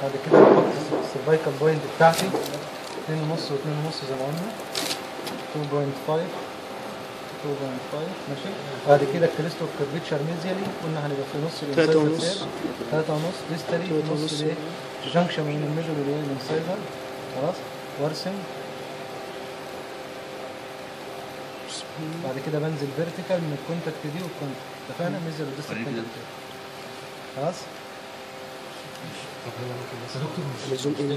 بعد كده بحط السيرفايكال بوينت بتاعتي 2.5 و2.5 زي ما قلنا 2.5 2.5 ماشي بعد كده الكريستو كيرفيتشر ميزيالي قلنا هنبقى في نص تلاتة الانسايفر ونص. 3 ونص ديستالي في تلاتة نص ونص. الايه جنكشن بين الميدل والايه الانسايفر خلاص وارسم بعد كده بنزل فيرتيكال من الكونتاكت دي والكونتاكت اتفقنا ميزل وديستال وريني كده. كونتاكت خلاص لزوم ايه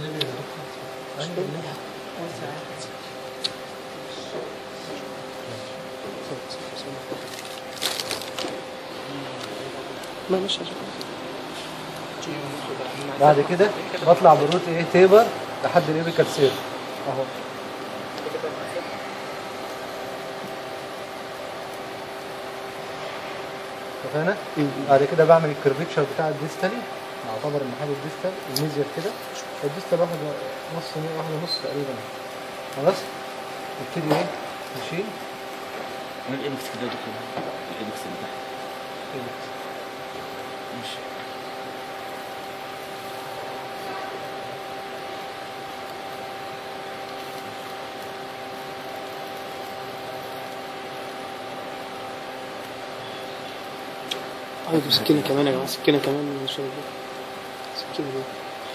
ما مش عشان بعد كده بطلع بالروت ايه تيبر لحد الايبيكال سير اهو اتفقنا؟ بعد كده بعمل الكرفيتشر بتاع الديستالي اعتبر ان حاجه الديستال الميزير كده الديستال واحد نص واحد ونص تقريبا خلاص نبتدي ايه نشيل من الايبكس كده يا دكتور الايبكس اللي تحت إيبكس. ماشي عايز سكينة كمان يا جماعة سكينة كمان ان شاء الله سكينة دي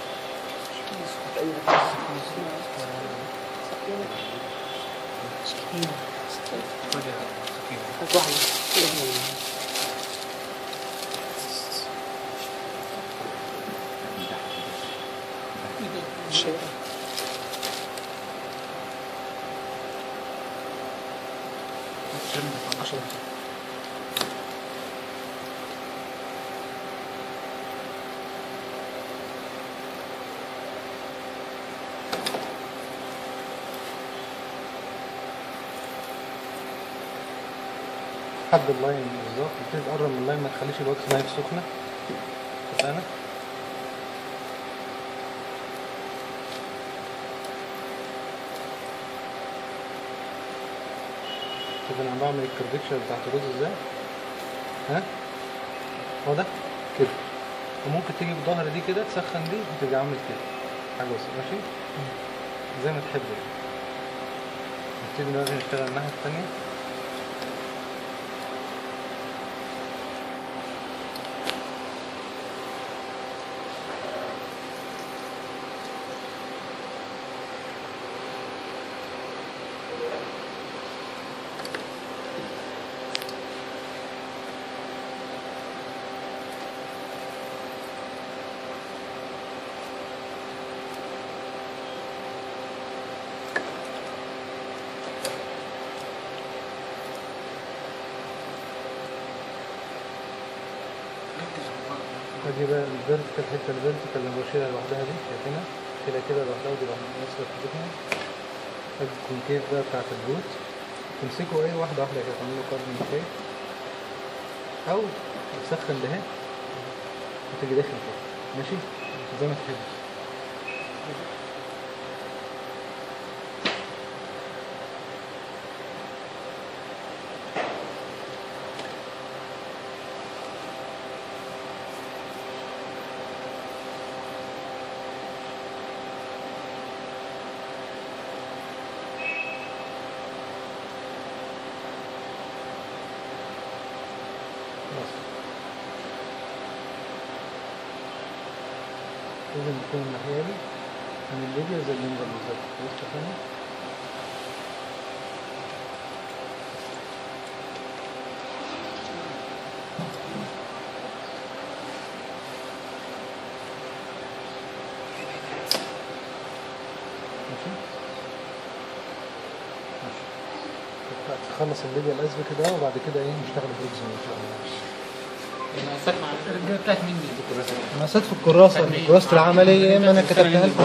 هات واحدة يلا. من تحت شيء. عشرة. حد اللاين بالظبط تبتدي تقرب من اللاين ما تخليش الوقت نايف سخنه اتفقنا شوف انا عم بعمل الكرفيكشر بتاعت الرز ازاي ها واضح كده وممكن تيجي بظهر دي كده تسخن دي وترجع عامل كده حاجه بسيطه ماشي زي ما تحب يعني نبتدي دلوقتي نشتغل الناحيه التانيه ادي بقى الفيرتيكال الحته الفيرتيكال اللي بشيلها لوحدها دي شايفينها كده كده لوحدها ودي لوحدها نفس حتتها ادي الكونكيف بقى بتاعت الروت تمسكوا ايه واحده واحده كده تعملوا كاربون كيف او تسخن ده اهي وتيجي داخل كده ماشي زي ما تحب خلاص لازم تكون الناحية دي من الليبيا زي اللينجر بالظبط خلاص اتفقنا ماشي ماشي تخلص الليبيا الأزرق كده وبعد كده ايه نشتغل بروكسيم ان شاء الله الرجاله بتاعت مين دي؟ مقاسات في الكراسة في كراسة العملية ما أنا كتبتها لكم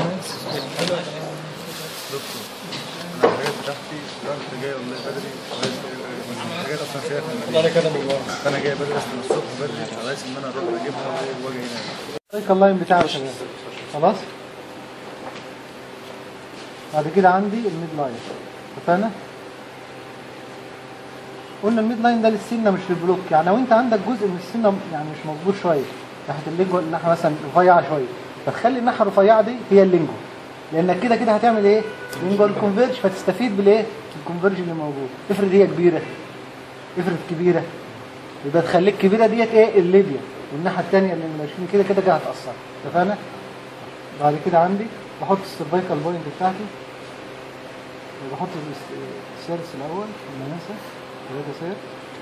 الحاجات بتاعتي كنت جاي والله بدري من الحاجات اصلا فيها في أنا كده من فانا جاي بدري اصلا الصبح بدري على اساس ان انا اروح اجيبها واجي هنا ورا اللاين بتاعي يا شباب خلاص بعد كده عندي الميد لاين اتفقنا قلنا الميد لاين ده للسنه مش للبلوك يعني لو انت عندك جزء من السنه يعني مش مظبوط شويه ناحيه الليج ناحيه مثلا رفيعه شويه فتخلي الناحيه الرفيعه دي هي اللينجو لانك كده كده هتعمل ايه لينجوال كونفيرج فتستفيد بالايه الكونفيرج اللي موجود افرض هي كبيره افرض كبيره يبقى تخليك كبيره ديت ايه الليبيا والناحيه الثانيه اللي من 20 كده كده كده هتاثر اتفقنا بعد كده عندي بحط السيرفايكال بوينت بتاعتي بحط الس- السيرس الاول لما ننسى ثلاثه سير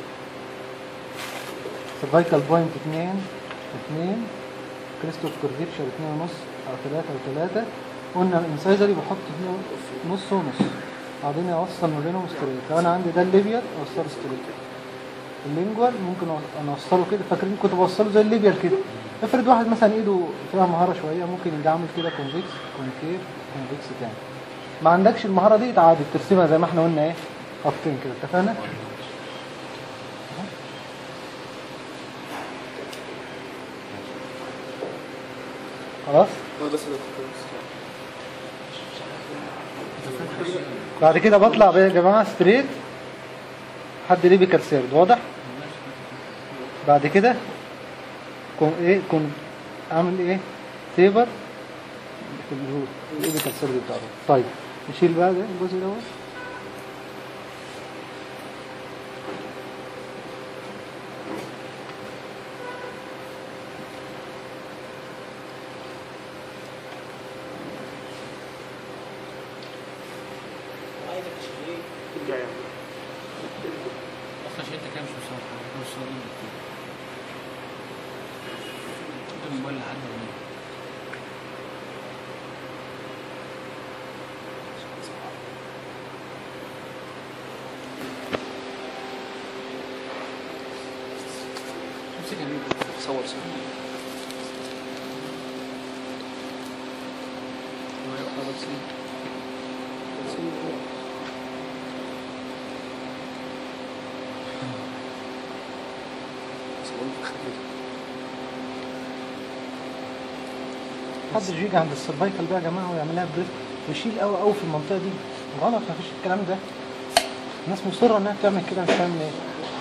سيرفايكال بوينت 2 2 كريستوف كورفيتشر 2 ونص او 3 و3 قلنا الانسايزري بحط فيه نص ونص بعدين اوصل ما بينهم ستريت لو انا عندي ده الليبيال اوصله ستريت اللينجوال ممكن أو- انا اوصله كده فاكرين كنت بوصله زي الليبيال كده افرض واحد مثلا ايده فيها مهاره شويه ممكن يجي عامل كده كونفكس كونكيف كونفكس تاني ما عندكش المهاره دي عادي بترسمها زي ما احنا قلنا ايه خطين كده اتفقنا خلاص هو بس اللي كنت بعد كده بطلع بقى يا جماعه ستريت حد ليبيكال سيرد واضح بعد كده كون ايه كون اعمل ايه سيفر في الروت الليبيكال سيرد بتاعه طيب نشيل بقى ده الجزء دوت ارجع يعني اصلا عشان انت كده مش مصور حاجه مش مصورين كتير انت الموبايل لحد ما امسك الفيديو صور صور حد يجي عند السرفايكال بقى يا جماعه ويعملها بريف ويشيل قوي قوي في المنطقه دي غلط مفيش الكلام ده الناس مصره انها تعمل كده مش فاهم ليه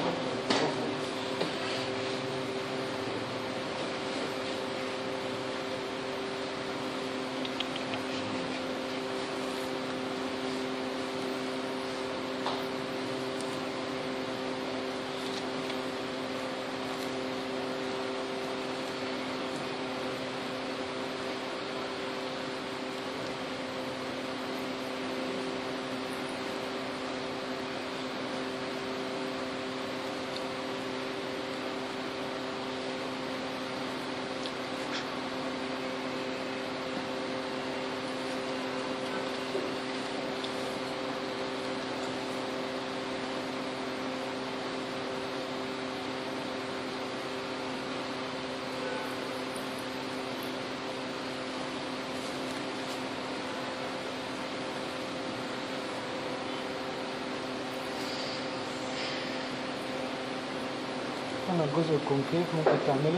انا الجزء الكونكيف ممكن تعمله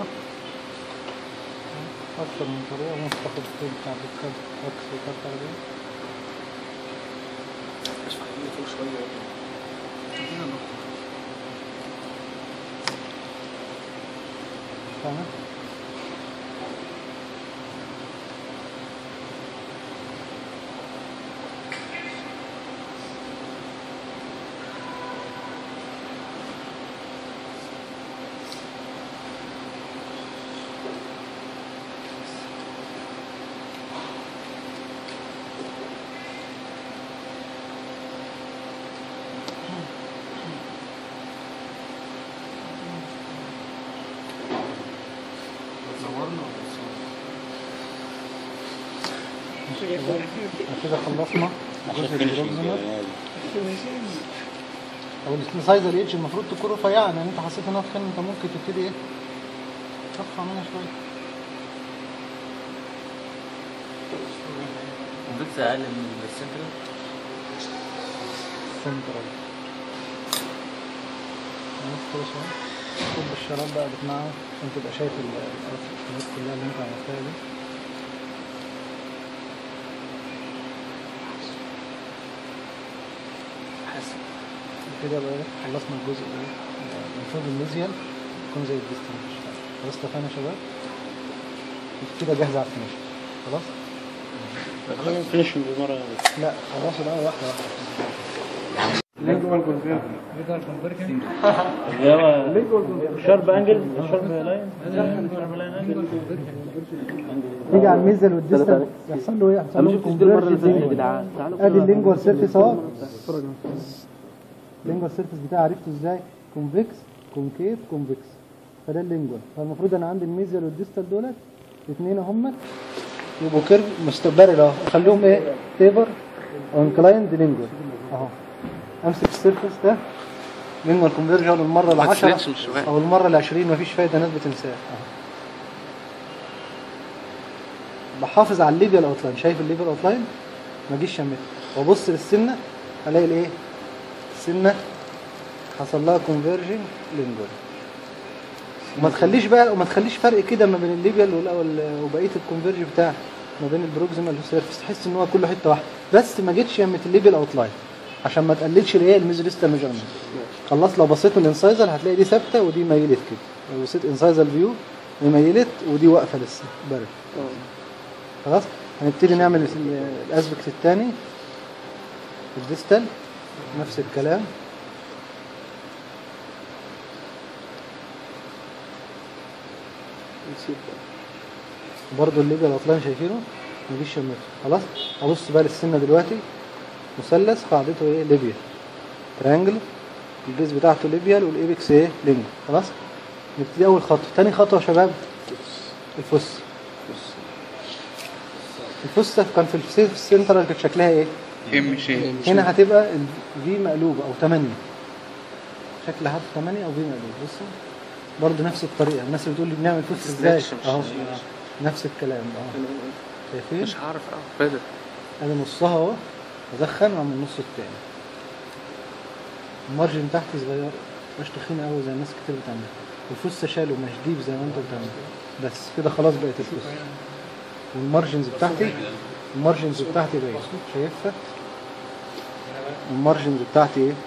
اكتر من طريقه ممكن تاخد الطول بتاع الكارت اكس وكارت عليه مش فاهمين فوق شويه فاهم صورنا ولا كده خلصنا الجزء البروكسيمال او السايز الاتش المفروض تكون رفيعه يعني انت حسيت انها تخن انت ممكن تبتدي ايه ترفع منها شويه الفيكس اقل من السنترال سنترال نص كده شويه كب الشراب بقى بتنعم عشان تبقى شايف ال- الحاجات كلها اللي انت عملتها دي حاسس كده بقى خلصنا الجزء ده المفروض الميزيال يكون زي الديستنس خلاص اتفقنا يا شباب كده جاهزه على الفينش خلاص فينش بالمره لا خلاص الاول واحده واحده شارب انجل شارب لاين شارب لاين انجل تيجي على الميزل والديستال يحصل له ايه؟ يحصل له كونفرجن ادي اللينجوال سيرفيس اهو اللينجوال سيرفيس بتاعي عرفته ازاي؟ كونفكس كونكيف كونفكس فده اللينجوال فالمفروض انا عندي الميزل والديستال دولت الاثنين هم يبقوا كيرف مستقبل اهو اخليهم ايه؟ تيبر او انكلايند لينجوال اهو امسك السيرفيس ده لينجوال كونفرجن المره العشرة او المره العشرين مفيش فايده ناس بتنساها اهو بحافظ على الليبيال اوتلاين شايف الليبيال اوتلاين ما اجيش شمال وابص للسنه الاقي الايه السنه حصل لها كونفرجن لينجوال وما تخليش بقى وما تخليش فرق كده ما بين الليبيال وال- وال- وبقيه الكونفرج بتاع ما بين البروكسيمال والسيرفس تحس ان هو كله حته واحده بس ما جيتش يمه الليبيال اوتلاين عشان ما تقللش الايه الميزوليستا ميجرمنت خلاص لو بصيت من الانسايزر هتلاقي دي ثابته ودي ميلت كده لو بصيت انسايزر فيو دي ميلت ودي واقفه لسه بارد خلاص هنبتدي نعمل ال- الاسبكت الثاني الديستال نفس الكلام برضه الليبيا الاطلان شايفينه مفيش شمته خلاص ابص بقى للسنه دلوقتي مثلث قاعدته ايه ليبيا تريانجل البيز بتاعته ليبيال والايبكس ايه لينجو خلاص نبتدي اول خطوه تاني خطوه يا شباب الفس الفسة كان في السي- في السنترال كانت شكلها ايه ام شي هنا هتبقى الفي مقلوبة او 8 شكل حرف 8 او في مقلوب بصوا برضه نفس الطريقة الناس اللي بتقول لي بنعمل فوس ازاي اهو نفس الكلام اهو شايفين مش عارف اه بدر ادي نصها اهو ادخن واعمل النص التاني المارجن تحت صغير مش تخين قوي زي الناس كتير بتعمل والفوسة شاله مش ديب زي ما انت بتعمل بس كده خلاص بقت الفوسة والمارجنز بتاعتي المارجنز بتاعتي باين شايفها المارجنز بتاعتي ايه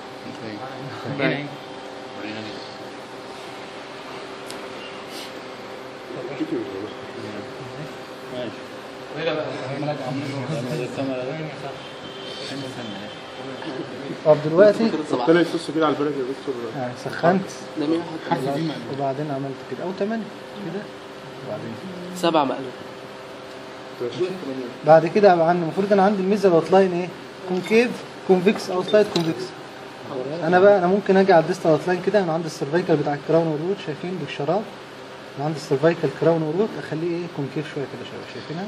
طب دلوقتي طلع الفص كده على البركه يا دكتور آه، سخنت ده مين واحد وبعدين عملت كده او 8 كده وبعدين سبع مقلوب بعد كده يبقى عندي المفروض انا عندي الميزه الاوتلاين ايه كونكيف كونفكس او سلايد كونفكس انا بقى انا ممكن اجي على الديستال اوتلاين كده من عند السيرفيكال بتاع الكراون والروت شايفين بالشراب من عند السيرفيكال كراون والروت اخليه ايه كونكيف شويه كده شويه شايفينها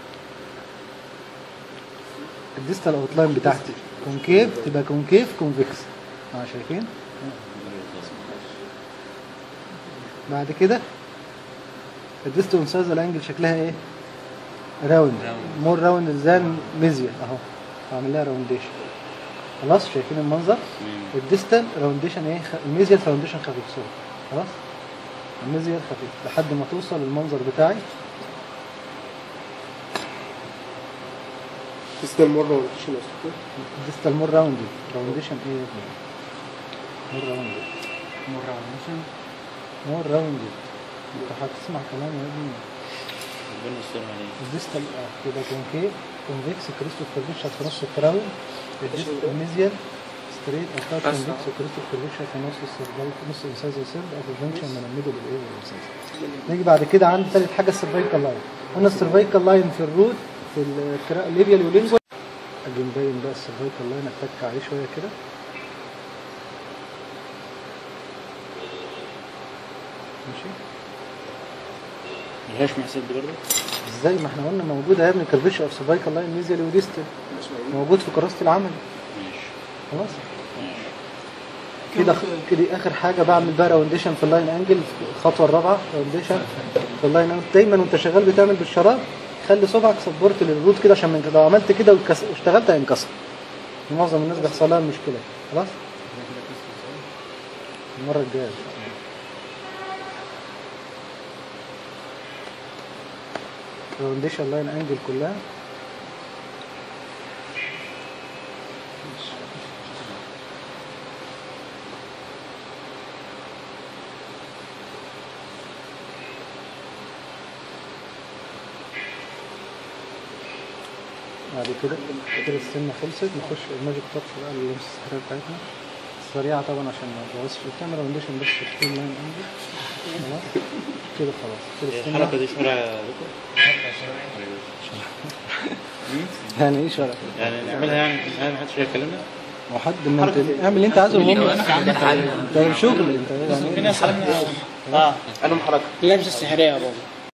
الديستال اوتلاين بتاعتي كونكيف تبقى كونكيف كونفكس اه شايفين بعد كده الديستال انسايز الانجل شكلها ايه راوند مور راوند ذان ميزيا اهو اعمل لها راونديشن خلاص شايفين المنظر الديستال راونديشن ايه خ... الميزيال راونديشن خفيف سوري خلاص الميزيال خفيف لحد ما توصل للمنظر بتاعي تستل مره وتشيل اسطوره الديستال مور راوندد راونديشن ايه يا ابني مور راوندد مور راونديشن مور راوندد انت هتسمع كلام يا ابني ربنا يستر عليك الديستال اه كده كونكيف كونفكس كريستوف كيرفيشر في نص الكراون الديستال الميزيال ستريت اتاك كونفكس وكريستوف كيرفيشر في نص السيرفايك نص الانسايز سيرد او الجنكشن من الميدل والايه والانسايز نيجي بعد كده عندي ثالث حاجه السيرفايكال لاين قلنا السيرفايكال لاين في الروت في الكرا- الليبيال واللينجوال اجي مبين بقى السيرفايكال لاين اتك عليه شويه كده ماشي ملهاش محسوب دي برضه ازاي ما احنا قلنا موجوده يا ابني كيرفيشر اوف سيرفايكال لاين ميزيال وديستال موجود في كراسه العمل ماشي خلاص كده كده اخر حاجه بعمل بقى راونديشن في اللاين انجل الخطوه الرابعه راونديشن في اللاين انجل دايما وانت شغال بتعمل بالشراب خلي صبعك سبورت للروت كده عشان من- لو عملت كده واتكس- واشتغلت هينكسر معظم الناس بيحصل لها المشكله خلاص المره الجايه إن شاء الله. راونديشن لاين انجل كلها بعد كده كده السنة خلصت نخش الماجيك تاتش بقى اللي نفس السحرية بتاعتنا سريعة طبعا عشان ما تبوظش الكاميرا وندشن بس في لاين عندي خلاص كده خلاص كده السنة الحركة دي اسمها يا دكتور يعني ايه شرف؟ يعني نعملها يعني يعني محدش يكلمنا هو حد ما انت اعمل اللي انت عايزه المهم ده شغل انت يعني في ناس اه لابس السحرية يا بابا